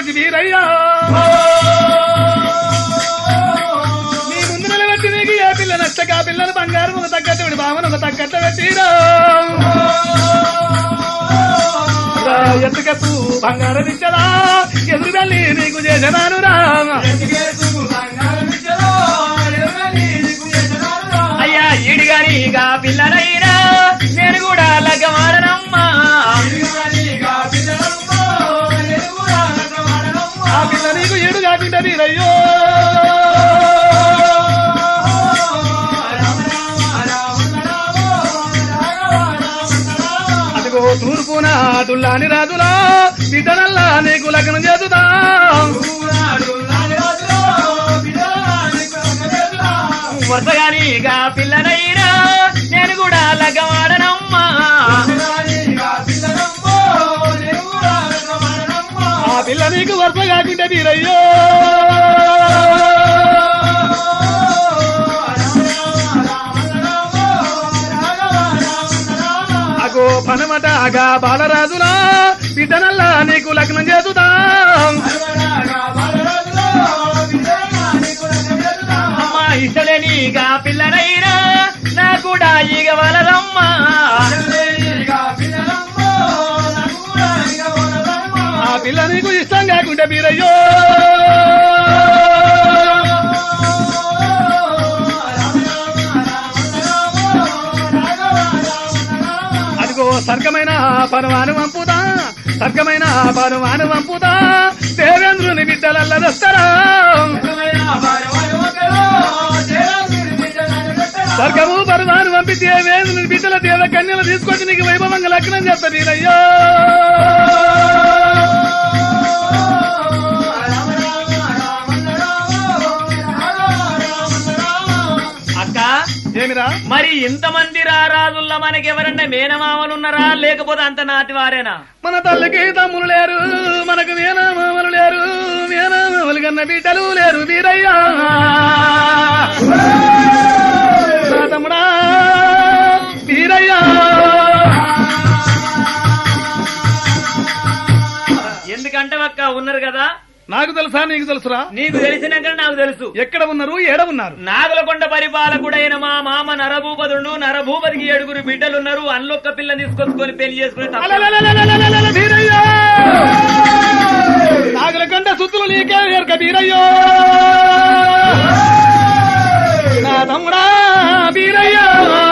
వచ్చి వీరయ్యా నీ ముందు నిలబెట్టి నీకు ఏ పిల్ల నచ్చక ఆ పిల్లలు బంగారం ఒక తగ్గట్టు విడి బావన ఒక తగ్గట్టు పెట్టిరా ఎందుకూ బంగారం ఇచ్చదా ఎదురు వెళ్ళి నీకు చేసనాను రా అయ్యా ఈడిగానిగా పిల్లనైనా నేను కూడా లగ్గమాడనమ్మా ఆ పిల్ల నీకు ఏడు కాకుండా వీరయ్యో అదిగో తూర్పున దుల్లాని రాజులా బిడ్డనల్లా నీకు లగ్నం చేతుదా వరుసగానిగా పిల్లనైనా నేను కూడా లగ్గమాడనమ్మా ఆ పిల్ల నీకు వరుస కాకుండా వీరయ్యో అగో పనమటగా బాలరాజులా బిడ్డనల్లా నీకు లగ్నం చేతుదా అమ్మా ఇసలేనిగా పిల్లనైనా నా కూడా ఈగ వలరమ్మా ఆ పిల్ల నీకు ఇష్టం కాకుండా వీరయ్యో అదిగో సర్గమైన పరమాను వంపుదా సర్గమైన పరమాను వంపుదా దేవేంద్రుని బిడ్డలల్లదొస్తరా స్వర్గము పరమాను పంపి దేవేంద్రుని బిడ్డల దేవ కన్యలు తీసుకొచ్చి నీకు వైభవంగా లగ్నం చేస్తా వీరయ్యో అక్క ఏమిరా మరి ఇంతమంది రారాజుల్లో మనకెవరన్నా మేనమామలున్నారా లేకపోతే అంత నాటి వారేనా మన తల్లికి తమ్ములు లేరు మనకు మేనమామలు లేరు మేనమామలు కన్న బిడ్డలు లేరు వీరయ్యా నా తమ్ముడా వీరయ్యా ఎందుకంటే అక్క ఉన్నారు కదా నాకు తెలుసా నీకు తెలుసురా నీకు తెలిసినాక నాకు తెలుసు ఎక్కడ ఉన్నారు ఏడ ఉన్నారు నాగులకొండ పరిపాలకుడైన మా మామ నరభూపదుడు నరభూపతికి ఏడుగురు బిడ్డలున్నారు అన్నొక్క పిల్ల తీసుకొచ్చుకొని పెళ్లి చేసుకుని తప్ప- అలలలలలలలల వీరయ్యా నాగులకొండ సుత్తులు నీకే ఎరక వీరయ్యో నా తమ్ముడా వీరయ్యా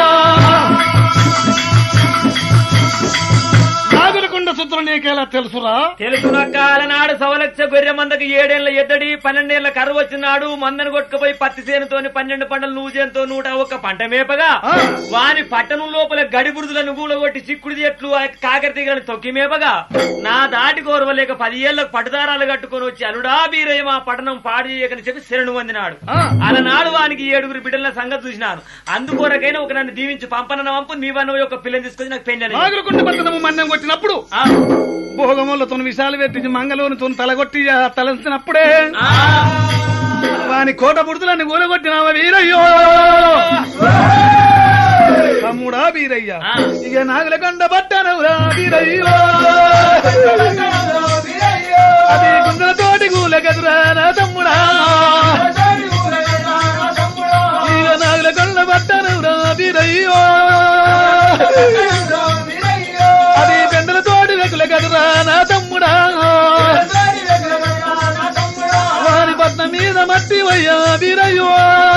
నాగులకొండ సుత్తులు నీకేలా తెలుసురా తెలుసునక్క అలనాడు సవలక్ష గొర్రె మందకి ఏడేళ్ల ఎద్దడి పన్నెండేళ్ల కరువు వచ్చినాడు మందను కొట్టుకుపోయి పత్తి చేనుతోని పన్నెండు పంటలు నువ్వు చేనుతో నూట ఒక్క పంట మేపగా ఆ. వాని పట్టణం లోపల గడిబురుదుల నువ్వులు కొట్టి చిక్కుడు చెట్లు ఆ కాకర తీగలను తొక్కి మేపగా నా దాటి కోరవలేక పది ఏళ్లకు పట్టుదారాలు కట్టుకొని వచ్చి అలుడా బీరయ్య మా పట్టణం పాడు చేయకని చెప్పి శరణు వందినాడు ఆ. అలనాడు వానికి ఏడుగురు బిడ్డల సంగతి చూసినాను అందుకొరకైనా ఒక నన్ను దీవించి పంపన వంపు నీవన్న ఒక పిల్లని తీసుకొని నాకు పెళ్లి నాగులకొండ పట్టణము మన్నం కొట్టినప్పుడు భోగములతో విషాలు పెట్టించి మంగళూరుతో తలగొట్టి ఆ తలంచినప్పుడే వాని కోట బుడుతులన్నీ కూలగొట్టినావా వీరయ్యో తమ్ముడా వీరయ్య ఆ. ఇక నాగులకొండ పట్టణవురా వీరయ్యో అది గుండెలతోటి కూలగదురా నా తమ్ముడా ఇక నాగులకొండ పట్టణవురా వీరయ్యో అది పెండలతోటి వెకుల కదురా నా తమ్ముడా వారి పట్నం మీద మట్టి వయ్యా వీరయ్యో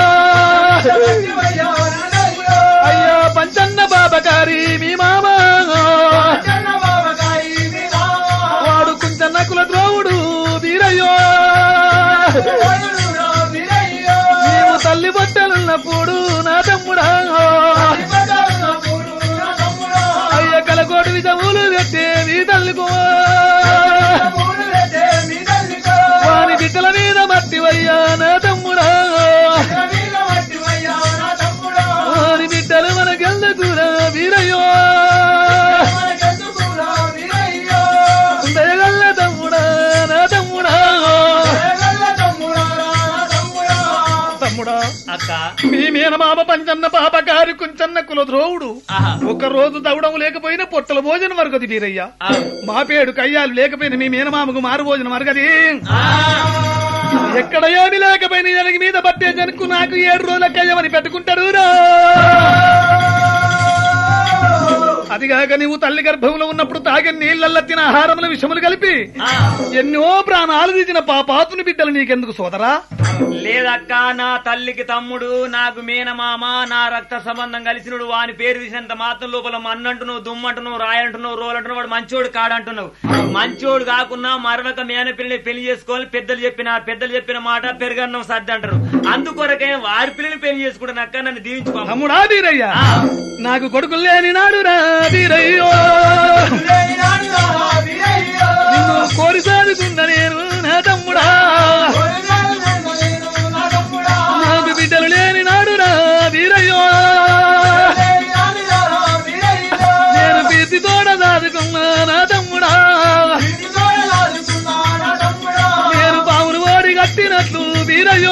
అయ్యా పంచన్న బాబకారి మీ మామ వాడు కుంచన్న కుల ద్రోవుడు వీరయ్యో నీవు తల్లి బట్టలున్నప్పుడు నా తమ్ముడా అయ్య కలకోటి విధములు పెట్టే మీ తల్లికో వారి బిడ్డల మీద మట్టి వయ్యా నా తమ్ముడా వారి బిడ్డలు మనకెందుకురా వీరయ్యో దయగల్ల తమ్ముడా నా తమ్ముడా తమ్ముడా అక్క మీ మేనమామ పంచన్న పాప గారి కుంచన్న కుల చేతుల ద్రోవుడు ఆహా. ఒక్క రోజు తవ్వడం లేకపోయినా పొట్టల భోజనం వరకది బీరయ్య ఆ. మా పేడు కయ్యాలు లేకపోయినా మీ మేనమామకు మారు భోజనం వరకది ఆ. ఎక్కడ ఏమి లేకపోయినా జనకి మీద పట్టే జనకు నాకు ఏడు రోజుల కయ్యమని పెట్టుకుంటాడు రా. అదిగాక నీవు తల్లి గర్భంలో ఉన్నప్పుడు తాగిన నీళ్ళల్లో తిన ఆహారముల విషములు కలిపి ఆ. ఎన్నో ప్రాణాలు తీసిన పాపాతుని బిడ్డలు నీకెందుకు సోదరా లేదక్క నా తల్లికి తమ్ముడు నాకు మేనమామ నా రక్త సంబంధం కలిసినడు వాని పేరు తీసినంత మాత్రం లోపల మన్నంటున్నావు దుమ్మంటున్నావు రాయంటున్నావు రోలంటున్నావు వాడు మంచోడు కాడంటున్నావు మంచోడు కాకున్నా మరొక మేన పిల్లని పెళ్లి చేసుకోవాలి పెద్దలు చెప్పిన పెద్దలు చెప్పిన మాట పెరగన్నం సర్ది అంటారు అందుకొరకే వారి పిల్లని పెళ్లి చేసుకుంటాను అక్క నన్ను దీవించుకో తమ్ముడా వీరయ్య ఆ. నాకు కొడుకులు లేని నాడు రా వీరయ్యో నిన్ను కోరి సాదుకున్న నేను నా తమ్ముడా నాకు బిడ్డలు లేని నాడు రా వీరయ్యో నేను బీతి తోడ సాదుకున్నా నా తమ్ముడా నేను పావును ఓడి కట్టినట్లు వీరయ్యో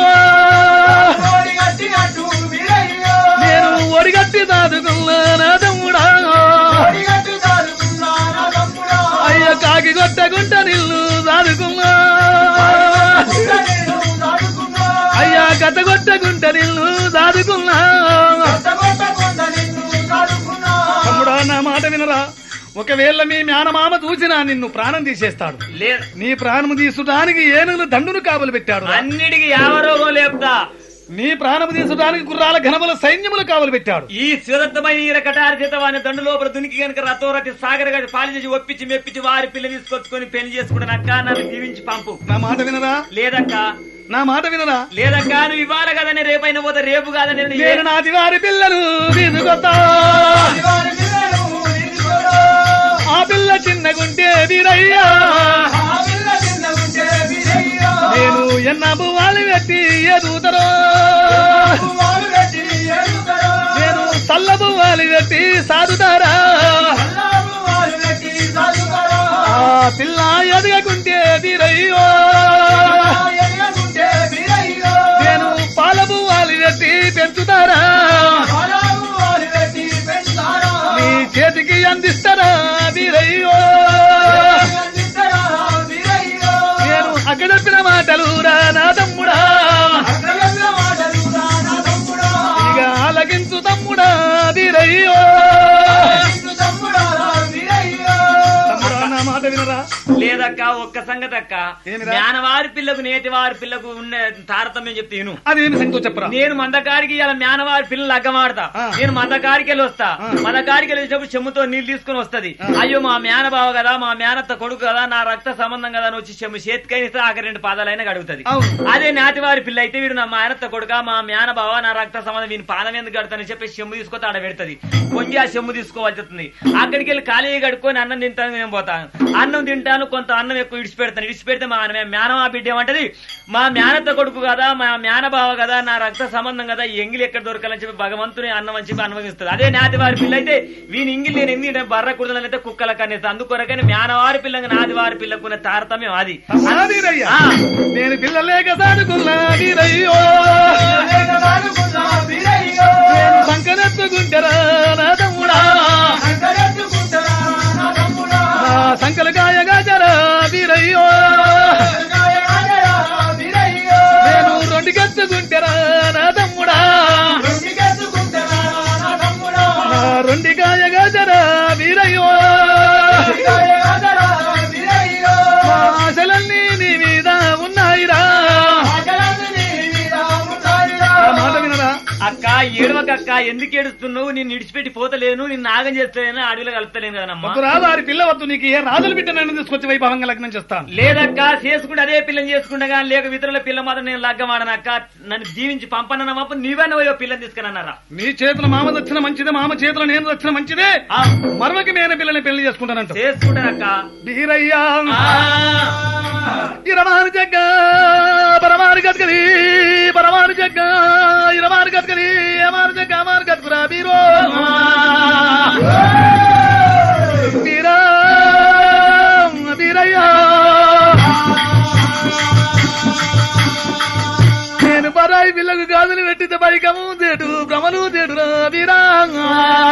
నేను ఒడిగట్టి సాదుకున్నా నా తమ్ముడా అయ్య కాకి కొట్టగుంట నిల్లు సాదుకున్నా అయ్యా కథ కొట్టగుంట నిల్లు సాదుకున్నా తమ్ముడా నా మాట వినరా ఒకవేళ మీ మేనమామ చూసినా నిన్ను ప్రాణం తీసేస్తాడు లేదు నీ ప్రాణము తీసుడానికి ఏనుగులు దండును కావలు పెట్టాడు అన్నిటికీ యావరోగం లేపుతా నీ ప్రాణము తీసుడానికి గుర్రాల ఘనముల సైన్యములు కావలు పెట్టాడు ఈ సురత్తమైన ఈ కటారి చేత వాని దండు లోపల దునికి గనుక రతోరటి సాగర గడి పాలు చేసి ఒప్పించి మెప్పించి వారి పిల్ల తీసుకొచ్చుకొని పెళ్లి చేసుకుంటాను అక్క నన్ను దీవించి పంపు నా మాట వినరా లేదక్క నా మాట వినరా లేదక్క నువ్వు ఇవాళ కదని రేపైన పోతే రేపు కాదని నేను నేను నాటి వారి పిల్లలు తీసుకొస్తా ఆ పిల్ల చిన్నగుంటే వీరయ్యా నేను ఎన్న బువ్వాలి పెట్టి ఎదుగుతారో నేను చల్ల బువ్వాలి పెట్టి సాదుతారా ఆ పిల్ల ఎదగకుంటే వీరయ్యో నేను పాల బువ్వాలి పెట్టి పెంచుతారా నీ చేతికి అందిస్తారా వీరయ్యో నేను అక్కడెప్పిన మాటలు రా నా తమ్ముడా ఇక ఆలకించు తమ్ముడా వీరయ్యో తమ్ముడా నా మాట వినరా లేదక్క ఒక్క సంగతి అక్క ఏమిరా? జ్ఞానవారి పిల్లకు నేటి వారి పిల్లకు ఉన్న తారతమ్యం చెప్తే విను అదేమి సంగతో చెప్పరా నేను మందకాడికి ఇలా మేనవారి పిల్లలు అగ్గమాడతా ఆ. నేను మందకాడికి వెళ్ళి వస్తా ఆ. మందకాడికి వెళ్ళేటప్పుడు చెమ్ముతో నీళ్లు తీసుకుని వస్తది అయ్యో మా మేనబావ కదా మా మేనత్త కొడుకు కదా నా రక్త సంబంధం కదా అని వచ్చి చెమ్ము చేతికైనా ఆఖరి రెండు పాదాలైనా గడుగుతుంది అవును. అదే నాటివారి పిల్ల అయితే వీడు నా మేనత్త కొడుక మా మేనబావ నా రక్త సంబంధం వీని పాదం ఎందుకు గడుతానని చెప్పి చెమ్ము తీసుకొస్తే ఆడ పెడుతుంది కొంచెం ఆ చెమ్ము తీసుకోవాల్సి వస్తుంది అక్కడికి వెళ్ళి ఖాళీ కడుక్కొని అన్నం తింటాను నేను పోతాను అన్నం తింటాను కొంత అన్నం ఎక్కువ ఇడిచి పెడతాను ఇడిచి పెడితే మా మేనమా బిడ్డ ఏమంటది మా మేనత్త కొడుకు కదా మా మేనబావ కదా నా రక్త సంబంధం కదా ఈ ఎంగిలి ఎక్కడ దొరకాలని చెప్పి భగవంతుని అన్నం అని చెప్పి అనుభవిస్తుంది అదే నాటి వారి పిల్ల అయితే వీని ఎంగిలి నేను ఎంగి బర్ర కుడదని అయితే కుక్కల కనేది అందుకొరకని మేనవారి పిల్లకి నాది వారి పిల్లకున్న తారతమ్యం అది తమ్ముడా వీరయ్య ఆ. నేను పిల్లలేక సాదుకున్నా వీరయ్యో నేను సంకనెత్తుకుంటారా నా తమ్ముడా నా సంకల గాయ గాజరా వీరయ్యో నేను రెండు కత్తుకుంటారా నా తమ్ముడా నా రెండు గాయ గాజరా వీరయ్యో నా ఆశలన్నీ నీ మీద ఉన్నాయిరా ఆ మాట వినరా అక్క ఏడవకక్క ఎందుకు ఏడుస్తున్నావు నేను ఇడిచిపెట్టి పోతలేను నిన్ను నాగం చేస్తలేను అడవిలో కలుపుతలేను కదమ్మా వద్దురా వారి పిల్ల వద్దు నీకు ఏ రాజుల బిడ్డ నన్ను తీసుకొచ్చి వైభవంగా లగ్నం చేస్తాను లేదక్క చేసుకుంటే అదే పిల్లని చేసుకుంటా కానీ లేక ఇతరుల పిల్ల మాత్రం నేను లగ్గమాడనక్క నన్ను జీవించి పంపనన్నప్పుడు నీవన్న పోయో పిల్లని తీసుకున్నారా నీ చేతుల మామ దచ్చిన మంచిదే మామ చేతుల నేను దచ్చిన మంచిదే మరొక మేన పిల్లని పెళ్లి చేసుకుంటానంట చేసుకుంటానక్క వీరయ్యా ఆ, ఇరవారు జగ్గ పరమారు గతకది పరమారు జగ్గ ఇరవారు గతకది ఏమారు జగ్గ అమారు గతుకురా వీరో వీరా వీరయ్యా నేను పరాయి పిల్లకు గాజులు పెట్టితే బైకము తేడు భ్రమలు తేడురా వీరా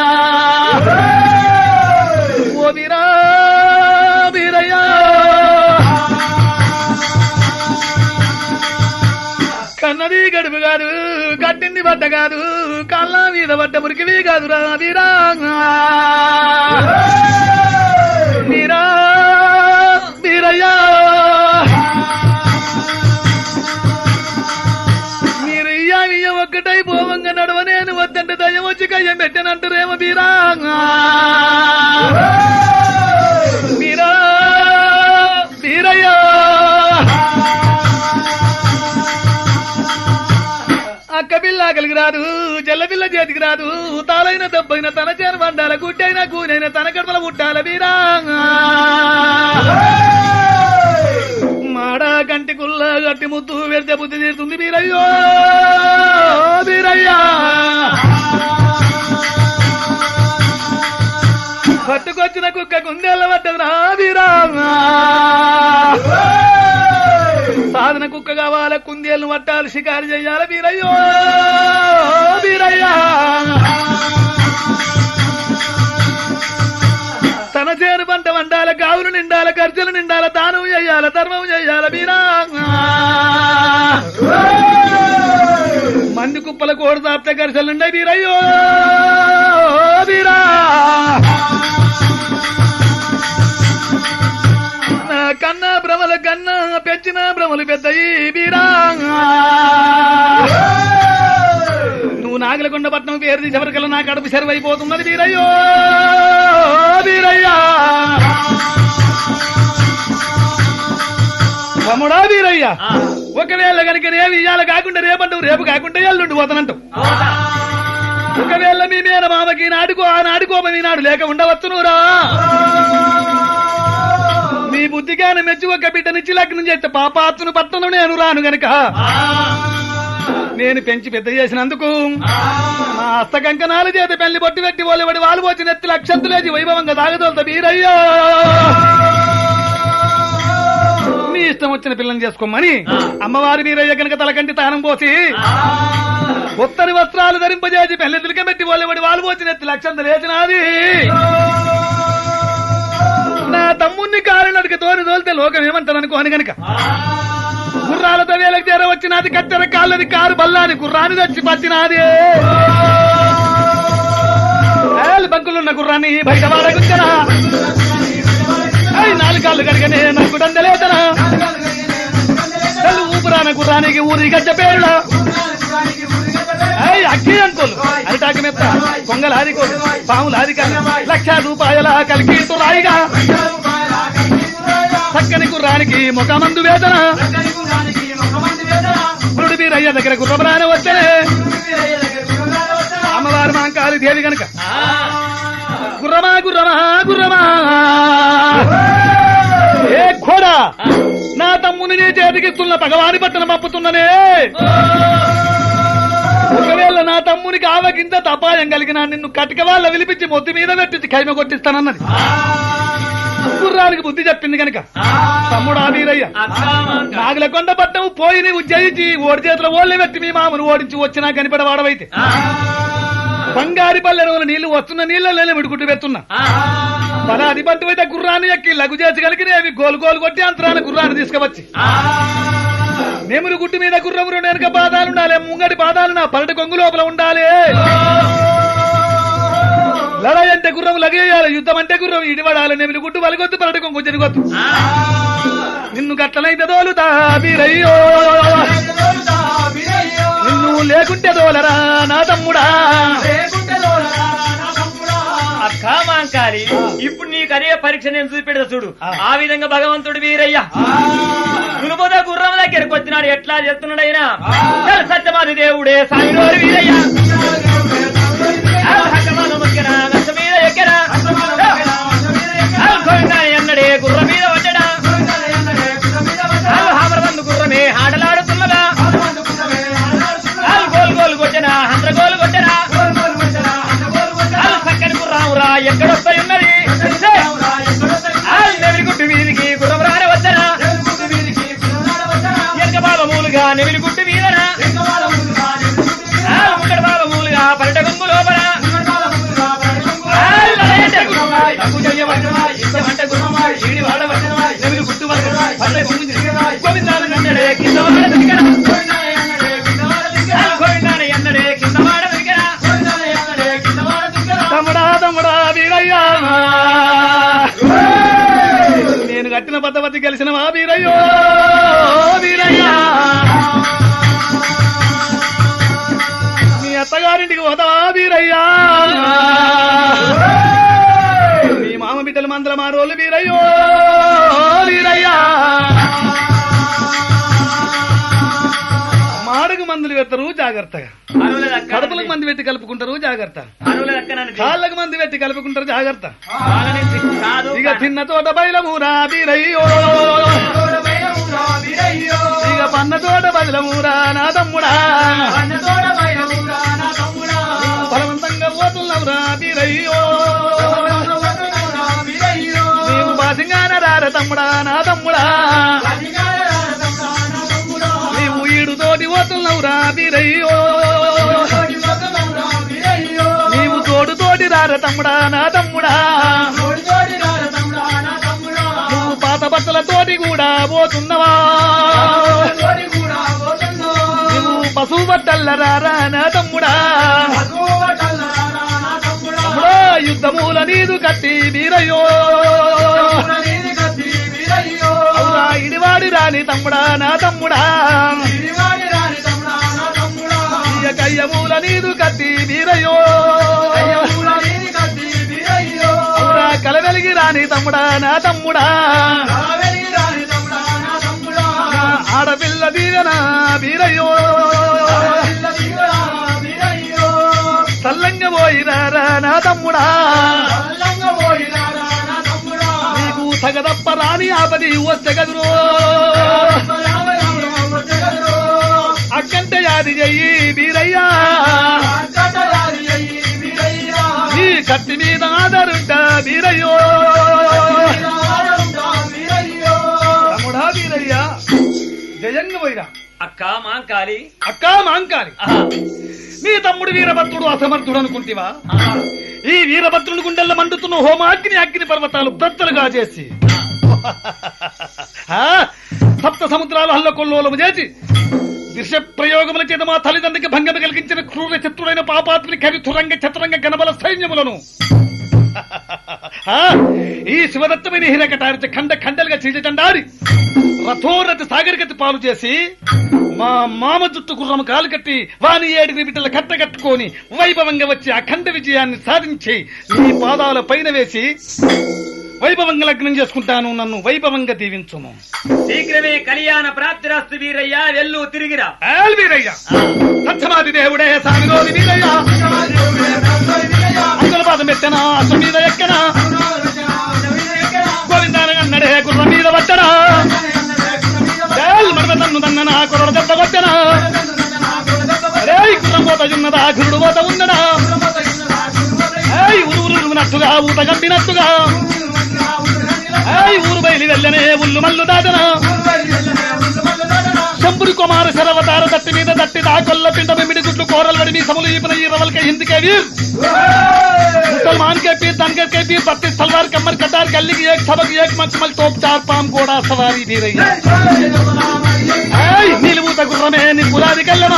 కాదు కట్టింది బట్ట కాదు కళ్ళ మీద పడ్డ మురికివి కాదు రా వీరా వీరా వీరయ్యా మీరు ఇయ్యా ఇయ్య ఒక్కటై పోవంగా నడవ నేను వద్దంటే దయ్యం వచ్చి కయ్యం పెట్టానంటారేమో వీరా వీరా వీరయ్యా అక్క పిల్ల ఆకలికి రాదు జల్ల పిల్ల చేతికి రాదు తాలైన దెబ్బైన తన చేను వండాల గుడ్డైన కూనైన తన కడపల పుట్టాల వీరా మాడ కంటి కుల్ల గట్టి ముద్దు వెళ్తే బుద్ధి తీరుతుంది వీరయ్యో వీరయ్యా పట్టుకొచ్చిన కుక్క కుందేళ్ళ పడ్డది రా వీరా సాధన కుక్క కావాలి కుందేళ్ళు పట్టాలి షికారు చెయ్యాలి వీరయ్యో వీరయ్యా తన చేను పంట వండాల కావులు నిండాల ఖర్చులు నిండాల దానం చెయ్యాల ధర్మం చెయ్యాల వీరా మంది కుప్పల కోడి తాపితే ఖర్చులు నిండాయి వీరయ్యో వీరా నా కన్నా భ్రమల కన్నా పెంచిన భ్రమలు పెద్దయి వీరా నువ్వు నాగలకొండ పట్నం పేరు తీసేవరకల్లా నా కడుపు సెరవైపోతున్నది వీరయ్యో వీరయ్యా తమ్ముడా వీరయ్య ఆ. ఒకవేళ కనుక రేపు ఇయ్యాల కాకుండా రేపంటావు రేపు కాకుండా ఎల్లుండి పోతానంటావు ఒకవేళ మీ మీద మామకి నాడుకో ఆ నాడుకోమ మీ నాడు లేక ఉండవచ్చు నువ్వురా మీ బుద్ధిగానే మెచ్చి ఒక బిడ్డనిచ్చి లగ్నం చేస్తే పాపాత్తును పట్టను నేను రాను గనక నేను పెంచి పెద్ద చేసినందుకు నా హస్త కంకణాలు చేతి పెళ్లి బొట్టి పెట్టి వాళ్ళబడి వాళ్ళు పోచి నెత్తి లక్షంతులేసి వైభవంగా తాగదోలుతా వీరయ్యో మీ ఇష్టం వచ్చిన పిల్లని చేసుకోమని అమ్మవారి వీరయ్య గనక తలకంటి తానం పోసి ఉత్తరి వస్త్రాలు ధరింపజేసి పెళ్లి తిలకబెట్టి వాళ్ళబడి వాళ్ళు పోచి నెత్తి లక్షంతులు వేసినది నా తమ్ముణ్ణి కారు నడికి తోని తోలితే లోకం ఏమంటది అనుకోని గనక గుర్రాలతో వేలకు చేర వచ్చినది కత్తెర కాళ్ళది కారు బల్లాని గుర్రాన్ని తెచ్చి పట్టినది ఏళ్ళు బంకులున్న గుర్రాన్ని బయట వాడగుచ్చనా నాలుగు కాళ్ళు కనుకనే నాకు దండలేదనా తెలు ఊపిరాన గుర్రానికి ఊరి గడ్డ పేరులా ఏయ్, అగ్గి అంకులు అరిటాకి మెత్త కొంగల హరికోలు పాముల హరికల్ లక్ష రూపాయల కలిగి రాయిగా చక్కని గుర్రానికి ముఖమందు వేదన గురుడి వీరయ్య దగ్గర గుర్రబరాన వచ్చనే అమ్మవారు మాంకాలి దేవి గనక గుర్రమా గుర్రమా గుర్రమా ఏ ఖోడా నా తమ్ముని నీ చేతికిస్తున్న పగవాని పట్టణ పంపుతున్ననే ఒకవేళ నా తమ్మునికి ఆవకింత తపాయం కలిగిన నిన్ను కటిక వాళ్ళ విలిపించి మొత్తి మీద పెట్టి ఖైమ కొట్టిస్తానన్నది గుర్రానికి బుద్ధి చెప్పింది గనక తమ్ముడు ఆ వీరయ్య నాగుల కొండ పట్టం పోయి నీవు జయించి ఓడి చేతుల ఓళ్ళని పెట్టి మీ మామను ఓడించి వచ్చినా కనిపెడ వాడవైతే బంగారి పల్లె రోజులు నీళ్లు వస్తున్న నీళ్ళలోనే విడుకుంటూ పెడుతున్నా బలాది బంటు అయితే గుర్రాన్ని ఎక్కి లఘు చేసి కలిగి అవి గోలు గోలు కొట్టి అంతరాన గుర్రాన్ని తీసుకువచ్చి నెమురు గుట్టు మీద గుర్రం రెండు వెనక పాదాలు ఉండాలి ముంగడి పాదాలు నా పరటి కొంగు లోపల ఉండాలి లడాయి అంటే గుర్రం లగేయాలి యుద్ధం అంటే గుర్రం ఇడివడాలి నెమిలి గుట్టు వలగొద్దు పరటి కొంగు జరగొద్దు నిన్ను గట్లనైతే దోలుతా వీరయ్యో నిన్ను లేకుంటే దోలరా నా తమ్ముడా అక్క మాంకాలి ఇప్పుడు నీకు అనే పరీక్ష నేను చూపెడతా చూడు ఆ విధంగా భగవంతుడు వీరయ్య గురుబోధ గుర్రం దగ్గరకు వచ్చినాడు ఎట్లా చేస్తున్నాడు ఆయన చల్ సత్యమాది దేవుడే సాయినోరు వీరయ్య ఆ భగవాను మొక్కెన, నచ్చ మీద ఎక్కెన. ఆ గోవిందా ఎన్నడే గుర్ర మీద వచ్చడా ఆ హామరబందు గుర్రమే ఆటలాడుతున్నదా ఆ గోలు గోలు కొట్టెనా హండ్ర గోలు కొట్టెనా ఆలు చక్కని గుర్రామురా ఎక్కడొస్తాయి ఉన్నది ఆలు నెవిలిగుట్టు వీధికి గుర్రం రాని వచ్చనా ఎనక బాబమూలుగా నెవిలిగుట్టు వీధనా ఆలు ముక్కడి బాబమూలుగా పరట గుంగు లోపల ఆలు నడయంటే గుర్రమాయ్, నగ్గు చెయ్యవచ్చమాయ్, ఇష్టమంటే గుర్రమాయ్, ఈడి వాడవచ్చమాయ్, నెవిలిగుట్టు వచ్చమాయ్, పరట గుంగు తిరిగేవాయ్, గోవిందాలు నన్నడే, కింద వాడ తిరిగనా. ఆలు కట్టిన పద్ధతి గెలిచిన మా వీరయ్యో వీరయ్య మీ అత్తగారింటికి పోతావా వీరయ్యా మీ మామ బిడ్డలు మందల మా రోళ్ళు వీరయ్యో వీరయ్యా మాడకు మందులు పెడతారు జాగ్రత్తగా అనులేదక్క కడుపులకు మంది పెట్టి కలుపుకుంటారు జాగ్రత్త అనులేదక్క నన్ను కాళ్ళకు మంది పెట్టి కలుపుకుంటారు జాగ్రత్త బాగానే తి- కాదు ఇక తిన్న తోట బయలమూరా బీరయ్యో ఇక పన్న తోట బయలమూరా నా తమ్ముడా బలవంతంగా పోతున్నావురా బీరయ్యో నీవు బాసింగాన రార తమ్ముడా నా తమ్ముడా నీవు ఈడు తోటి పోతున్నావురా బీరయ్యో నీవు తోడు తోటి రార తమ్ముడా నా తమ్ముడా నువ్వు పాత బట్టల తోటి కూడా పోతున్నవా నువ్వు పశువు బట్టల్ల రారా నా తమ్ముడా తమ్ముడా యుద్ధమూల నీదు కట్టి వీరయ్యో అవురా ఇడివాడి రాని తమ్ముడా నా తమ్ముడా ఇయ కయ్యమూల నీదు కట్టి వీరయ్యో అవురా కలవెలిగి రాని తమ్ముడా నా తమ్ముడా నా ఆడపిల్ల దీవెన వీరయ్యో సల్లంగా పోయిరారా నా తమ్ముడా నీకు సగదప్ప రాని ఆపది వస్తే గదురు అక్కంటే యాది చెయ్యి వీరయ్యా ఈ కత్తి మీద ఆధారుంట వీరయ్యో తమ్ముడా వీరయ్యా జయంగా పోయిరా అక్క మాంకాలి అక్కా మాంకాలి ఆహా. నీ తమ్ముడు వీరభద్రుడు అసమర్థుడు అనుకుంటివా ఆహా. ఈ వీరభద్రుని గుండెల్లో మండుతున్న హోమాగ్ని అగ్ని పర్వతాలు బద్దలుగా చేసి ఆ, సప్త సముద్రాలు హల్లకొల్లోలము చేసి దిశ ప్రయోగముల చేత మా తల్లిదండ్రికి భంగమ కలిగించిన క్రూర శత్రుడైన పాపాత్మిని కవితురంగ చతురంగ గణబల సైన్యములను ఆ, ఈ శివదత్తమైన హిరకటారిత ఖండ ఖండలుగా చీజటండాడి రథోరథ సాగరికతి పాలు చేసి మా మామ జుట్టు గుర్రం కాలు కట్టి వాని ఏడుగురి బిడ్డల కట్ట కట్టుకొని వైభవంగా వచ్చి అఖండ విజయాన్ని సాధించి నీ పాదాల పైన వేసి వైభవంగా లగ్నం చేసుకుంటాను నన్ను వైభవంగా దీవించును శీఘ్రమే కళ్యాణ ప్రాప్తిరస్తు వీరయ్య వెళ్ళు తిరిగిరా ఆల్ వీరయ్య సత్యమాది దేవుడే సామిలోని వీరయ్య అంగుల పాదం ఎత్తనా అసలు మీద ఎక్కనా గోవిందాన అన్నడే గుర్రం మీద వచ్చనా మరద తన్ను తన్ననా కుర్ర దెబ్బ కొట్టనా రేయ్ గుర్రం పోత ఉన్నదా గురుడు పోత ఉన్నడా ఏయ్ ఊరు ఉరుమునట్టుగా ఊత గట్టినట్టుగా ఏయ్ ఊరు బయలు వెళ్ళనే ఉల్లు మల్లు దాటనా శంపురి కుమార శరవతార దట్టి మీద దట్టి దాకొల్ల పిండ మిమిడి గుట్లు కోరలు వడి మీ సములు ఈపిన ఈ రవల్ के हिंद के वीर मुसलमान के पीर धनगर के पीर बत्तीस तलवार कमर कटार गली की एक सबक एक मखमल तोप चार पाम घोड़ा सवारी भी रही है ఏయ్, నిలువుత గుర్రమే నీ పులాది కల్లమా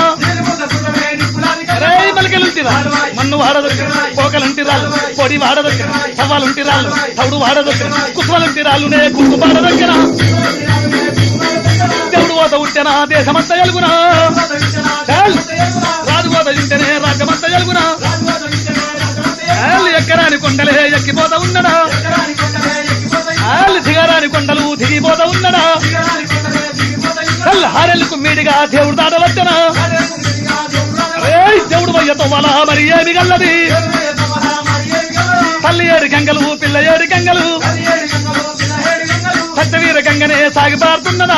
రేయ్ మలకెలుంటిరా మన్ను వాడదొక్క పోకలుంటిరాళ్ళు పొడి వాడదొక్క సవ్వాలుంటిరాళ్ళు తౌడు వాడదొక్క కుస్వలుంటిరాళ్ళు నే కుక్కు పాడదొక్కన దేవుడు పోత ఉంటేనా దేశమంతా ఎలుగునా చాల్. రాజు పోత ఉంటేనే రాజ్యమంతా ఎలుగునా చాల్, ఎక్కరాని కొండలే ఎక్కిపోతా ఉన్నడా చాల్, దిగరాని కొండలు దిగిపోతా ఉన్నడా చల్, హారెలకు మీడిగా దేవుడు దాటవచ్చనా ఏయ్, దేవుడు వయ్యతో వల మరి ఏమి గల్లది తల్లి ఏడు గంగలు పిల్ల ఏడు గంగలు సత్యవీర గంగనే సాగి పారుతున్నదా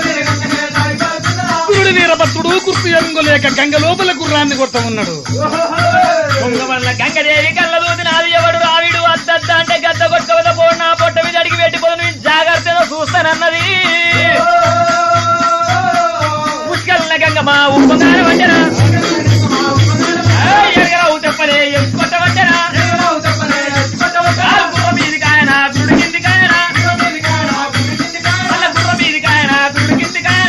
గురుడు వీరభద్రుడు కుర్తి ఎరుంగు లేక గంగ లోపల గుర్రాన్ని కొడతా ఉన్నాడు వల్ల గంగదేవి కళ్ళదూతి నాది ఎవడు రావిడు అద్దద్ద అంటే గద్ద కొట్టుకోవద్ద పోడు నా పొట్ట మీద అడిగి పెట్టిపోదు నేను జాగ్రత్తగా చూస్తానన్నది ముష్కల్న గంగమ్మ ఉప్పంగానే వంటరా ఎరగరా ఊతప్పనే ఎత్తుకొట్ట వంటరా గుర్ర మీది కాయన గురుడు కింది కాయన మళ్ళా గుర్ర మీది కాయన గురుడు కింది కాయన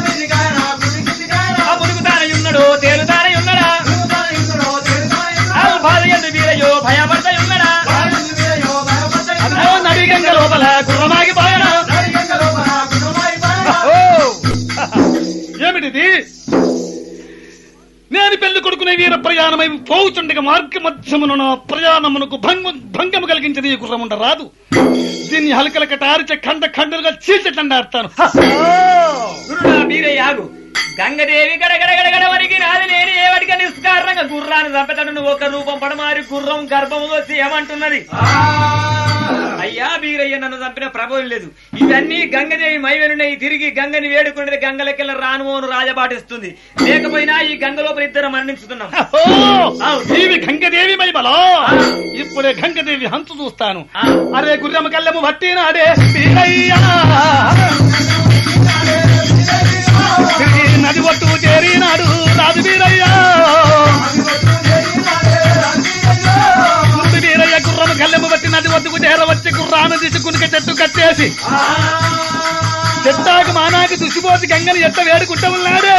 ఆ మునుగుతానే ఉన్నాడు తేలుతానే ఉన్నాడా బాధ ఎందు వీరయ్యో భయపడతా ఉన్నాడా అదిగో నడి గంగ లోపల గుర్రమాగి పోయనా పోవుచుండగా మార్గ మధ్యమున నా ప్రయాణమునకు భంగ భంగము కలిగించది ఈ గుర్రముండ రాదు దీన్ని హలకల కటారిచ ఖండ ఖండలుగా చీల్చటండాడతాను గురుడా మీరే యాగు గంగదేవి గడగడ గడగడ వరికి నాది లేని ఏవటిగా నిస్కారణంగా గుర్రాన్ని చంపెతను ఒక రూపం పడమారి గుర్రం గర్భము వచ్చి ఏమంటున్నది అయ్యా బీరయ్య నన్ను చంపిన ప్రభావం లేదు ఇవన్నీ గంగదేవి మైవెనున్నాయి తిరిగి గంగని వేడుకునేది గంగలకెళ్ళ రానుమోను రాజబాటిస్తుంది లేకపోయినా ఈ గంగ లోపల ఇద్దరు మరణించుతున్నాం దేవి గంగదేవి మైబలా ఇప్పుడే గంగదేవి హంతు చూస్తాను ఆ. అరే గుర్రము కళ్ళము పట్టినాడే వీరయ్యా. తిరిగి నది ఒట్టు చేరినాడు రాజు వీరయ్యా ముందు వీరయ్య గుర్రము కళ్ళెము బట్టి నది ఒడ్డుకు చేరవచ్చి గుర్రాన్ని తీసుకుని చెట్టు కట్టేసి చెట్టాకు మానాకి దుసిపోసి గంగని ఎట్ట వేడుకుంటూ ఉన్నాడే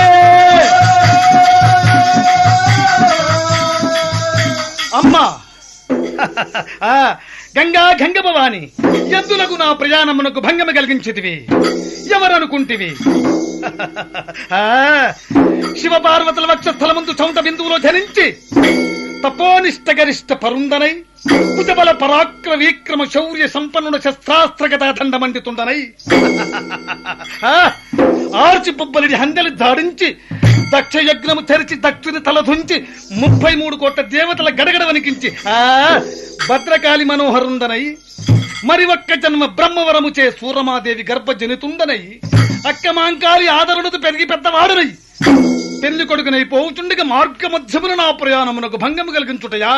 అమ్మా ఆ, గంగా గంగ భవాని ఎద్దులకు నా ప్రయాణమునకు భంగమ కలిగించితివి ఎవరనుకుంటివి ఆ, శివ పార్వతుల వక్షస్థలముందు చౌంత బిందువులో ధరించి తపోనిష్ట గరిష్ట పరుందనై కుజబల పరాక్రమ విక్రమ శౌర్య సంపన్నుడ శస్త్రాస్త్రగత దండమండితుండనై ఆ, ఆర్చి పుబ్బలిడి హందెలు దాడించి దక్ష యజ్ఞము తెరిచి దక్షుని తలధుంచి ముప్పై మూడు కోట్ల దేవతల గడగడ వణికించి ఆ భద్రకాళి మనోహరుందనై మరి ఒక్క జన్మ బ్రహ్మవరము చే సూరమాదేవి గర్భజనితుందనై అక్క మాంకాలి ఆదరణతో పెరిగి పెద్దవాడనై పెళ్లి కొడుకునై పోవుచుండగా మార్గ మధ్యమున నా ప్రయాణమునకు భంగము కలిగించుటయా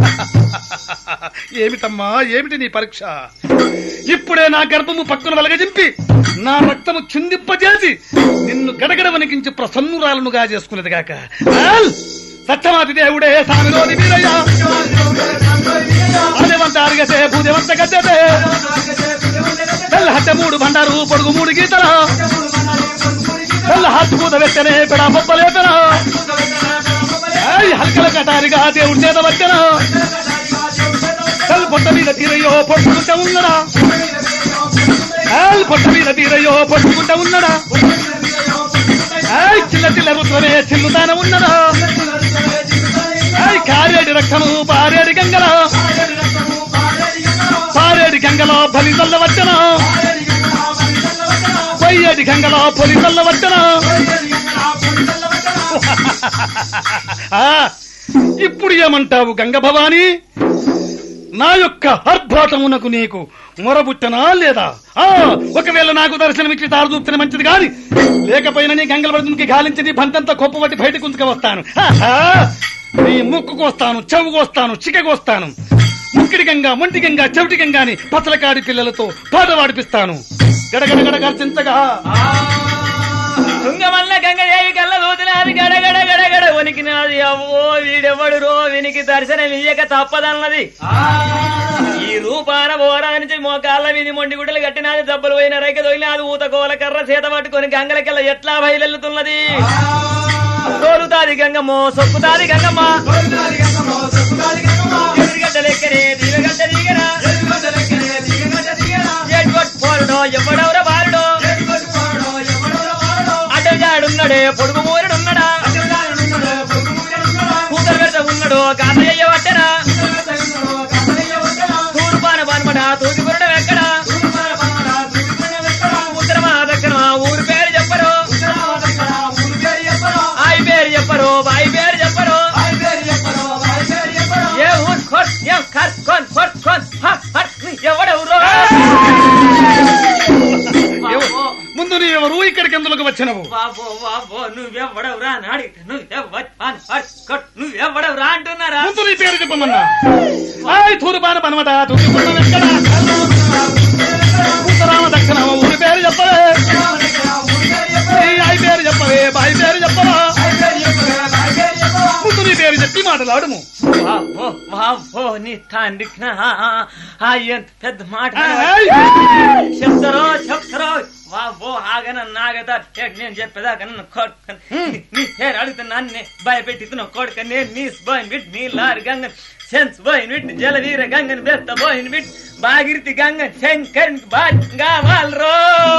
ఏమిటమ్మా ఏమిటి నీ పరీక్ష ఇప్పుడే నా గర్భము పక్కన వెలగజింపి నా రక్తము చిందింపజేసి నిన్ను గడగడ వణికించి ప్రసన్నురాలనుగా చేసుకున్నది గాక ఆల్! సత్యమాతి దేవుడే సామిలోని వీరయ్య అదేవంత అరిగతే భూదేవంత గద్దెతే తెల్ల హట్టె మూడు బండారు పొడుగు మూడు గీతల తెల్ల హత్తు పూత వెచ్చనే పెడా బొబ్బలేతన హల్కల కటారిగా దేవుడి చేత వచ్చన తెల్ల పొట్ట మీద తీరయ్యో పొట్టుకుంటా ఉన్నడా ఏయ్ పొట్ట మీద తీరయ్యో పొట్టుకుంటా ఉన్నడా ఏయ్ చిల్ల చిల్ల రుద్రమే చిల్లుతాన ఉన్నదా ఏయ్ కారేడి రక్తము పారేడి గంగల పారేడి గంగలో బలి చల్లవచ్చన పొయ్యేడి గంగలో పొలి చల్లవచ్చన ఆ, ఇప్పుడు ఏమంటావు గంగ భవానీ నా యొక్క ఆర్భాటమునకు నీకు మొరబుట్టనా లేదా ఆ ఒకవేళ నాకు దర్శనమిచ్చి తారు చూపుతున్న మంచిది కాని లేకపోయినా నీ గంగల పడుతునికి గాలించి నీ బంతంతా కొప్పబట్టి బయటకు ఉంచుకు వస్తాను ఆహా! నీ ముక్కుకు వస్తాను చెవుకు వస్తాను చికకు వస్తాను ముక్కిడి గంగా మొంటి గంగా చెవిటి గంగాని పచ్చలకాడి పిల్లలతో పాట వాడిపిస్తాను గడగడ గడ గర్జించగా తుంగమల్ల గంగదేవి కళ్ళ దూతినాది గడగడ గడగడ వణికినాది అవ్వో వీడెవడు రో వినికి దర్శనం ఇయ్యక తప్పదన్నది ఈ రూపాన బోరా నుంచి మోకాళ్ళ విని మొండి గుడ్డలు కట్టినాది దెబ్బలు పోయిన రైక దొగినాది ఊత కోల కర్ర చేత పట్టుకొని గంగలకెళ్ళ ఎట్లా బయలుతున్నది తోలుతాది గంగమ్మో సొక్కుతాది గంగమ్మ ఎదురుగడ్డ లెక్కనే దీవగడ్డ దిగరా ఎడ్వట్ పోరుడో ఎవడెవర బారుడో అడ్డగాడున్నాడే పొడుగు మూరుడున్నాడా కూతురు పెద్ద ఉన్నాడు కాతయ్య పట్టరా తూడు పాన పానమడా తూటి పురడం ఎక్కడ ఉత్తరమా దక్కనమా ఊరు పేరు చెప్పరు ఆయి పేరు చెప్పరు బాయి పేరు చెప్పరు ఏ ఊరు కొట్ ఏం కర్ కొన్ కొట్ కొన్ హ, హట్, ఎవడెవరో ఎవ- ముందు నీ ఎవరు ఇక్కడికి ఎందుకు వచ్చినవు బాబో బాబో నువ్వెవ్వడవురా నాడి నువ్వెవ్వ నువ్వెవ్వడవురా అంటున్నారా ముందు నీ పేరు చెప్పమన్నా ఆయ్ తూరుపాన పనమట తూర్పుకుండం ఎక్కడ ఉత్తరామ దక్షిణ ఊరి పేరు చెప్పవే నీ ఆయి పేరు చెప్పవే బాయి పేరు చెప్పవా ముందు నీ పేరు చెప్పి మాట్లాడము బాబో బాబో నీ తండ్రికి నా- ఆ ఎంత పెద్ద మాట ఆయ్! చెప్తారో చెప్తారో బాబో ఆగ నన్ను నాగత నేను చెప్పేదాకా నన్ను కొడుక నీ పేరు అడుగుతున్నా నన్ను భయపెట్టిస్తున్నావు కొడుక నేను నీ పోయిన బిట్ నీ లారి గంగన్ సెన్స్ పోయిన బిట్ జలవీర గంగన్ బెత్త పోయిన బిట్ బాగిరితి గంగన్ శంకర్ బాగా వాళ్ళరో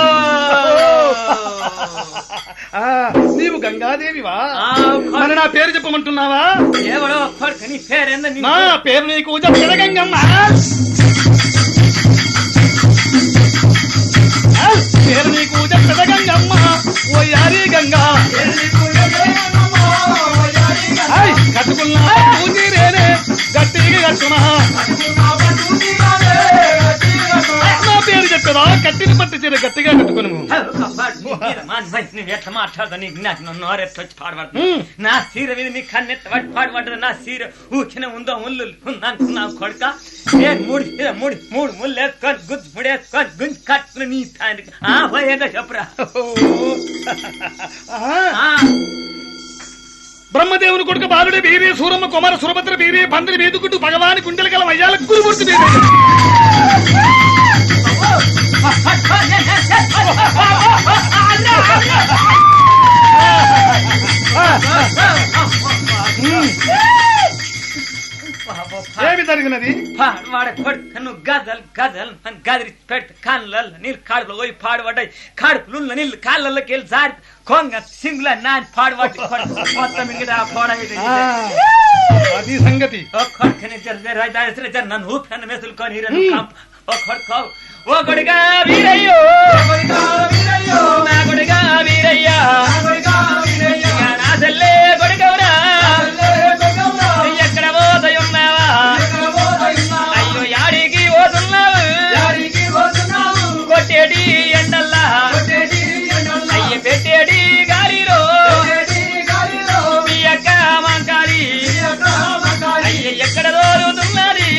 ఆ, నీవు గంగాదేవివా ఆ, మరి నా పేరు చెప్పమంటున్నావా ఎవడో కొడుక నీ పేరేంద నీ నా పేరు నీకు చెప్పిన గంగమ్మ ఆ, పేరు నీకు చెప్పిన గంగమ్మ ఓ యారి గంగా ఆయ్, కట్టుకున్నా పూజీరేనే గట్టిగా కట్టునా నా పేరు చెప్పదా కట్టిన పట్టు చీర గట్టిగా కట్టుకును నువ్వు ఎట్లా మాట్లాడదా నీకు నాకు నన్ను నోరెట్లా వచ్చి పాడబడుతుంది ఉమ్. నా సీర మీద నీ కన్నెత్త పట్టి పాడబడ్డది నా సీర ఊకిన ఉందో ముళ్ళు ఉందనుకున్నావు కొడుక నేను మూడు సీర మూడు మూడు ముళ్ళు వేసుకొని గుజ్జు ముడి వేసుకొని గుంజు కట్టుకుని నీ తానికి ఆ పోయేదో చెప్పురా ఆహా. ఆ, బ్రహ్మదేవుని కొడుకు బాలుడి బీరి సూరమ్మ కుమార సురభద్ర బీరి పందిరి బీదుకుంటూ భగవాని కుండలి కల మయ్యాల గురుమూర్తి బీరి ఏమి జరిగినది వాడ కొడుకు నువ్వు గదల్ గదల్ అని గదిరి పెట్టి కాళ్ళల్లో నీళ్ళు కాడుపులో పోయి పాడుపడ్డాయి కాడుపులు నీళ్ళు కాళ్ళల్లోకి వెళ్ళి జారి కొంగ సింగుల నాని పాడుపట్టి కొడుకు మొత్తం మిగతా పోడ ఆ, అది సంగతి ఓ కొడుకుని జర జర జర జర నన్ను ఊపిన మెసులుకొని నన్ను కాంప. ఓ కొడుకు ఓ కొడుగా వీరయ్యో నా కొడుగా వీరయ్యా ఇక నా చెల్లే కొడుకవురా ఎక్కడ పోతయున్నావా అయ్యో యాడికి పోతున్నావు కొట్టేటి ఎండల్లా అయ్య పెట్టేటి గాలిలో మీ అక్క మంకాలి అయ్య ఎక్కడ దోరుతున్నది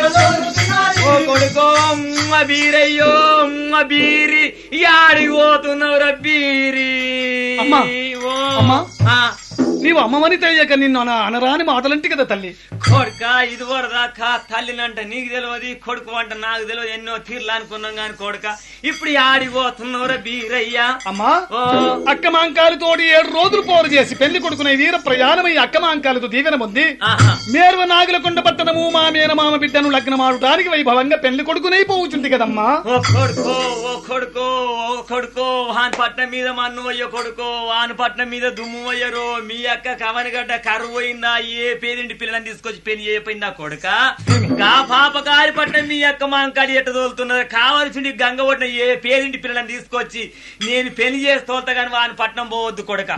ఓ కొడుకో అమ్మ బీరయ్యో అమ్మ బీరి యాడికి పోతున్నావురా బీరి అమ్మా, ఓ, అమ్మా. ఆ, నీవు అమ్మమని తెలియక నిన్ను అన- అనరాని మాటలంటి కదా తల్లి కొడుక ఇది వరదాకా తల్లినంట నీకు తెలియదు కొడుకు అంట నాకు తెలియదు ఎన్నో తీర్లు అనుకున్నాం గాని కొడుక ఇప్పుడు ఆడిపోతున్నావురా బీరయ్యా అమ్మా ఓ అక్క మాంకాలతోటి ఏడు రోజులు పోరు చేసి పెళ్లి కొడుకునే వీర ప్రయాణమై అక్క మాంకాలతో దీవెన పొంది ఆహా మేర్వ నాగులకొండ పట్టణము మా మేనమామ బిడ్డను లగ్నమాడటానికి వైభవంగా పెళ్లి కొడుకునై పోవుచుంది కదమ్మా ఓ కొడుకో ఓ కొడుకో ఓ కొడుకో వాన్ పట్నం మీద మన్ను అయ్యో కొడుకో వాన్ పట్నం మీద దుమ్ము అయ్యరో మీ అక్క కవనగడ్డ కరువు పోయిందా ఏ పేదింటి పిల్లని తీసుకొచ్చి పెళ్లి చేయపోయిందా కొడుక గా పాపకారి పట్నం మీ అక్క మాంకాడి ఎట్ట తోలుతున్నది కావలసింది గంగ ఒడ్డిన ఏ పేదింటి పిల్లని తీసుకొచ్చి నేను పెళ్లి చేసి తోలుతా గాని వాని పట్నం పోవద్దు కొడుక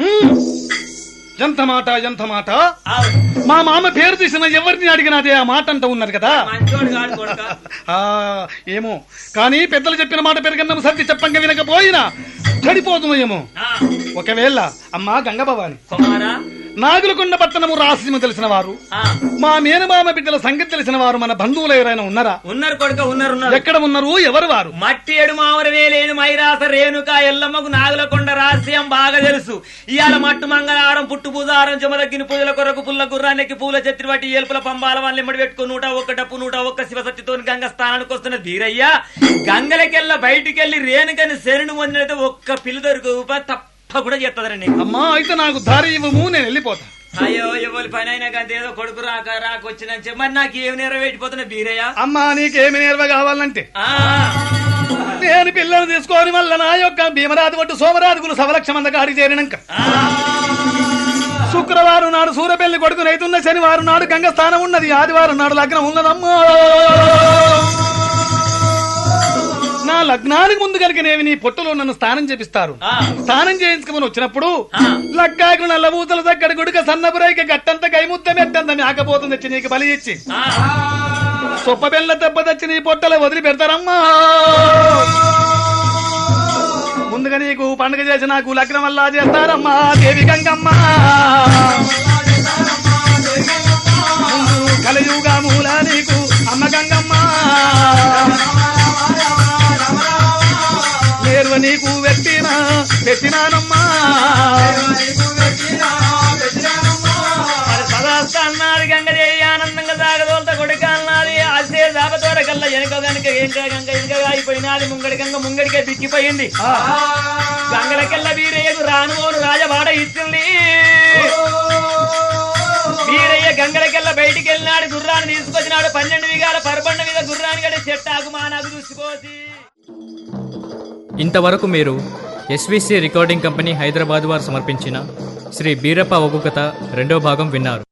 ఎంత మాట ఎంత మాట ఆవ్. మా మామ పేరు తీసిన ఎవరిని అడిగినాదే ఆ మాట అంటూ ఉన్నారు కదా మంచోడు కాడు కొడుక ఆ ఏమో కానీ పెద్దలు చెప్పిన మాట పెరగన్నం సర్ది చెప్పంగా వినకపోయినా చెడిపోతున్నాయేమో ఆ, ఒకవేళ అమ్మా గంగభవాని కుమారా నాగులకొండ పట్టణము రాసిమ తెలిసిన వారు ఆ, మా మేనమామ బిడ్డల సంగతి తెలిసిన వారు మన బంధువులు ఎవరైనా ఉన్నారా ఉన్నారు కొడుక ఉన్నారు ఉన్నారు ఎక్కడ ఉన్నారు ఎవరు వారు మట్టి ఏడు మావరవే లేని మైరాస రేణుక ఎల్లమ్మకు నాగులకొండ రహస్యం బాగా తెలుసు ఇవాళ మట్టు మంగళవారం పుట్టు పూజారం జమదగ్గిన పూజల కొరకు పుల్ల గుర్రానికి పూల చెత్తి బట్టి ఏల్పుల పంబాల వాళ్ళని ఎమ్మడి పెట్టుకుని నూట ఒక్క డప్పు నూట ఒక్క శివసత్తితో గంగ స్థానానికి వస్తున్న ధీరయ్య గంగలకెళ్ళ బయటికెళ్ళి రేణుకని శరణు పొందినైతే ఒక్క పిల్లి దొరుకు తప్ప కూడా చేస్తుందని నీకు అమ్మా అయితే నాకు దారి ఇవ్వము నేను వెళ్ళిపోతా అయ్యో ఎవరి పని అయినా కానీ ఏదో కొడుకు రాక రాకొచ్చిందని చెప్పి మరి నాకు ఏమి నెరవేర్చిపోతున్నా బీరయ్య అమ్మా నీకేమి నేర్వ కావాలంటే ఆ, నేను పిల్లలు తీసుకొని వల్ల నా యొక్క భీమరాజు పట్టు సోమరాజుకులు సవలక్ష మంద కాడి చేరినాక ఆ, శుక్రవారం నాడు సూర్యపల్లి కొడుకు రైతున్న శనివారం నాడు గంగ స్థానం ఉన్నది ఆదివారం నాడు లగ్నం ఉన్నదమ్మా నా లగ్నానికి ముందు కనుక నేను నీ పొట్టులో నన్ను స్నానం చేపిస్తారు ఆ. స్నానం చేయించుకుని వచ్చినప్పుడు ఆ. లక్కాకు నల్ల బూతల దగ్గర గుడిక సన్నపురైక గట్టంత గైముద్ద మెట్టంత మేకపోతుంది తెచ్చి నీకు బలి ఇచ్చి ఆ. సొప్ప బెల్ల దెబ్బ తెచ్చి నీ పొట్టలో వదిలి పెడతారమ్మా ముందుగా నీకు పండుగ చేసి నాకు లగ్నం వల్ల చేస్తారమ్మా దేవి గంగమ్మ ముందు కలియుగా మూల నీకు అమ్మ గంగమ్మ నేర్వ నీకు పెట్టినా పెట్టినానమ్మా మరి సదాస్త అన్నాడు గంగదేవి ఆనందంగా సాగదోలత కొడుక అన్నది అసే దాపతోర కల్లా వెనక వెనక ఇంకా గంగ ఇంకా అయిపోయినది ముంగడి గంగ ముంగడికే బిక్కిపోయింది ఆ. గంగలకెల్ల వీరయ్యకు రానుమోను రాజవాడ ఇచ్చింది వీరయ్య గంగలకెల్ల బయటికి వెళ్ళినాడు గుర్రాన్ని తీసుకొచ్చినాడు పన్నెండు విగాల పరబండ మీద గుర్రాన్ని గడి చెట్టాకు మానాకు చూసిపోసి ఇంతవరకు మీరు ఎస్విసి రికార్డింగ్ కంపెనీ హైదరాబాద్ వారు సమర్పించిన శ్రీ బీరప్ప ఒగ్గు కథ రెండో భాగం విన్నారు